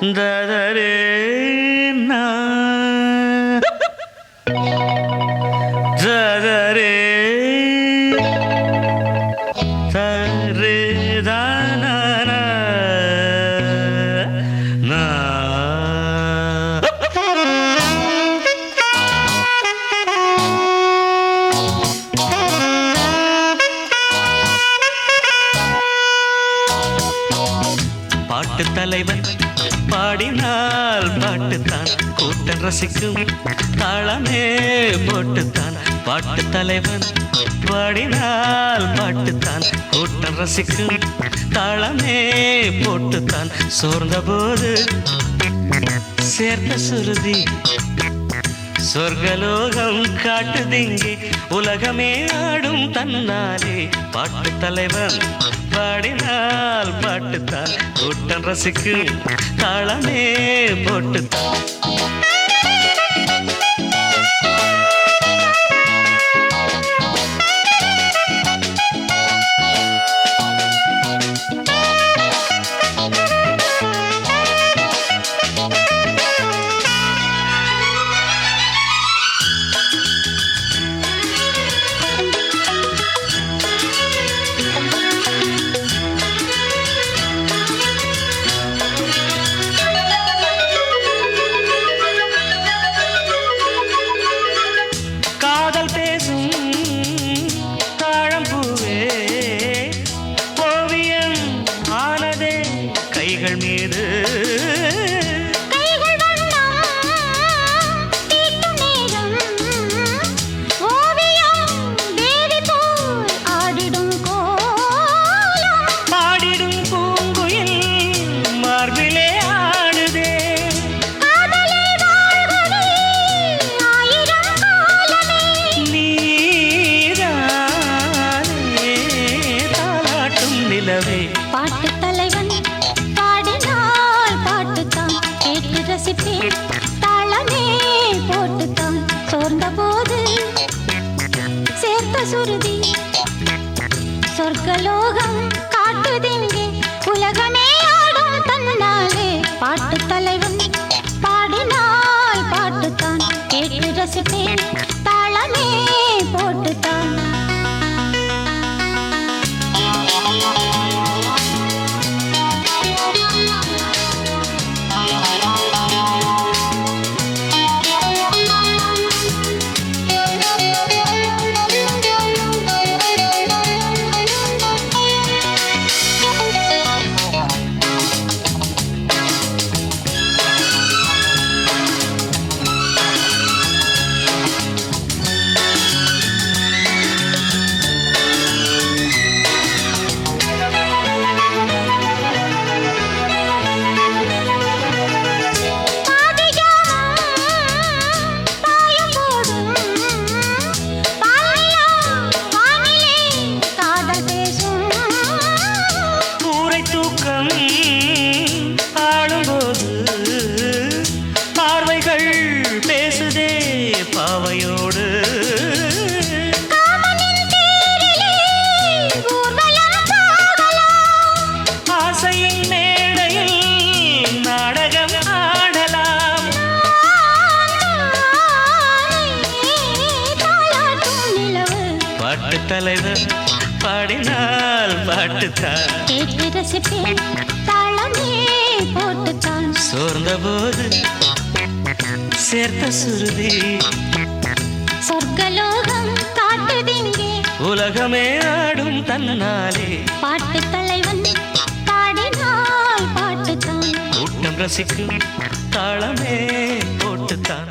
ததரே நா. ததரே தரே தானா நா. பாட்டு தலைவன் பாடினால் பாட்டுத்தான் கூட்டம் ரசிக்கும் தாளமே போட்டுத்தான் பாட்டு தலைவன் பாடினால் பாட்டுத்தான் கூட்டம் ரசிக்கும் தாளமே போட்டுத்தான் சோர்ந்த போது சேர்த்த சுருதி சொர்க்கலோகம் காட்டுதிங்கே உலகமே ஆடும் தன்னாலே பாட்டு தலைவன் பாடினால் பாட்டுத்தான் கூட்டம் ரசிக்கும் தாளமே போட்டுத்தான் காதல் பேசும் தாழம்பூவே ஓவியம் ஆனதே கைகள் மீது கைகள் வண்ணம் தீட்டும் நேரம் ஓவியம் தேவி போல் ஆடிடும் கோலம் பாடிடும் பூங்குயில் மார்பிலே ஆடுதே காதலே வாழ்கவே ஆயிரம் காலமே நீதானே தாலாட்டும் நிலவே பாட்டு தலைவன் பாடினால் பாட்டுத்தான் கேட்டு ரசிப்பேன் தாளமே போட்டுத்தான் சோர்ந்த போது சேர்த்த சுருதி சொர்க்கலோகம் காட்டுதிங்கே உலகமே ஆடும் தன்னாலே பாட்டு தலைவன் பாடினால் பாட்டுத்தான் கேட்டு ரசிப்பேன் தாளமே போட்டுத்தான் கூரை தூக்கம் ஆளும்போது பார்வைகள் பேசுதே பாவையோடு ஆசையின் மேடையில் நாடகம் ஆடலாம் பாட்டு தலைவர் பாடினால் பாட்டுத்தான் சோர்ந்த போது சேர்த்த சுருதி சொர்க்கலோகம் காட்டுதிங்கே உலகமே ஆடும் தன்னாலே பாட்டு தலைவன் பாடினால் பாட்டுத்தான் கூட்டம் ரசிக்கும் தாளமே போட்டுத்தான்